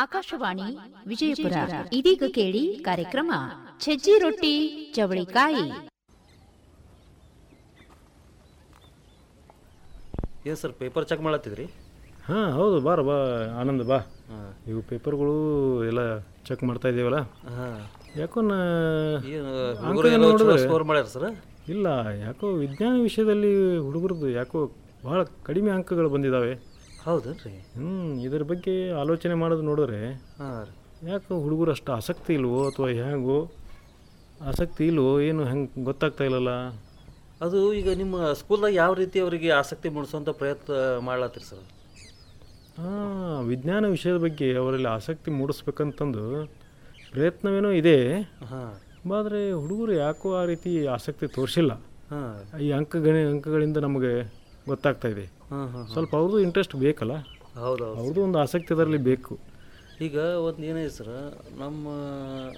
ಆಕಾಶವಾಣಿ ವಿಜಯಪುರ ಇದೀಗ ಕೇಳಿ ಕಾರ್ಯಕ್ರಮ ಸಜ್ಜಿ ರೊಟ್ಟಿ ಚವಳಿಕಾಯಿ ಏನು ಸರ್ ಪೇಪರ್ ಚೆಕ್ ಮಾಡತ್ತಿದ್ರಿ ಹಾಂ ಹೌದು ಬಾರ ಬಾ ಆನಂದ್ ಬಾ ಹಾಂ ಇವು ಪೇಪರ್ಗಳು ಎಲ್ಲ ಚೆಕ್ ಮಾಡ್ತಾ ಇದ್ದೀವಲ್ಲ ಹಾಂ ಯಾಕೋ ನಾ ಏನು ಅಂಕ ಹುಡುಗರು ಏನೋ ಚಲೋ ನೋಡಿದ್ರೆ- ಸ್ಕೋರ್ ಮಾಡ್ಯಾರ ಸರ್ ಇಲ್ಲ ಯಾಕೋ ವಿಜ್ಞಾನ ವಿಷಯದಲ್ಲಿ ಹುಡುಗರದ್ದು ಯಾಕೋ ಭಾಳ ಕಡಿಮೆ ಅಂಕಗಳು ಬಂದಿದ್ದಾವೆ ಹೌದೇನ್ರಿ ಹ್ಞೂ ಇದ್ರ ಬಗ್ಗೆ ಆಲೋಚನೆ ಮಾಡೋದು ನೋಡಿದ್ರೆ ಹಾಂ ರೀ ಯಾಕೆ ಹುಡುಗರು ಅಷ್ಟು ಆಸಕ್ತಿ ಇಲ್ವೋ ಅಥವಾ ಹೇಗೋ ಆಸಕ್ತಿ ಇಲ್ವೋ ಏನು ಹೆಂಗೆ ಗೊತ್ತಾಗ್ತಾ ಇಲ್ಲಲ್ಲ ಅದು ಈಗ ನಿಮ್ಮ ಸ್ಕೂಲ್ದಾಗ ಯಾವ ರೀತಿ ಅವರಿಗೆ ಆಸಕ್ತಿ ಮೂಡಿಸುವಂಥ ಪ್ರಯತ್ನ ಮಾಡ್ಲತ್ತೀರಿ ಸರ್ ಹಾಂ ವಿಜ್ಞಾನ ವಿಷಯದ ಬಗ್ಗೆ ಅವರಲ್ಲಿ ಆಸಕ್ತಿ ಮೂಡಿಸ್ಬೇಕಂತಂದು ಪ್ರಯತ್ನವೇನೋ ಇದೆ ಹಾಂ ಆದರೆ ಹುಡುಗರು ಯಾಕೋ ಆ ರೀತಿ ಆಸಕ್ತಿ ತೋರಿಸಿಲ್ಲ ಹಾಂ ಈ ಅಂಕಗಣ ಅಂಕಗಳಿಂದ ನಮಗೆ ಗೊತ್ತಾಗ್ತಾ ಇದೆ ಹಾಂ ಹಾಂ ಸ್ವಲ್ಪ ಅವ್ರದ್ದು ಇಂಟ್ರೆಸ್ಟ್ ಬೇಕಲ್ಲ ಹೌದು ಹೌದು ಅವ್ರದ್ದು ಒಂದು ಆಸಕ್ತಿ ಅದರಲ್ಲಿ ಬೇಕು ಈಗ ಒಂದು ಏನಿದೆ ಸರ್ ನಮ್ಮ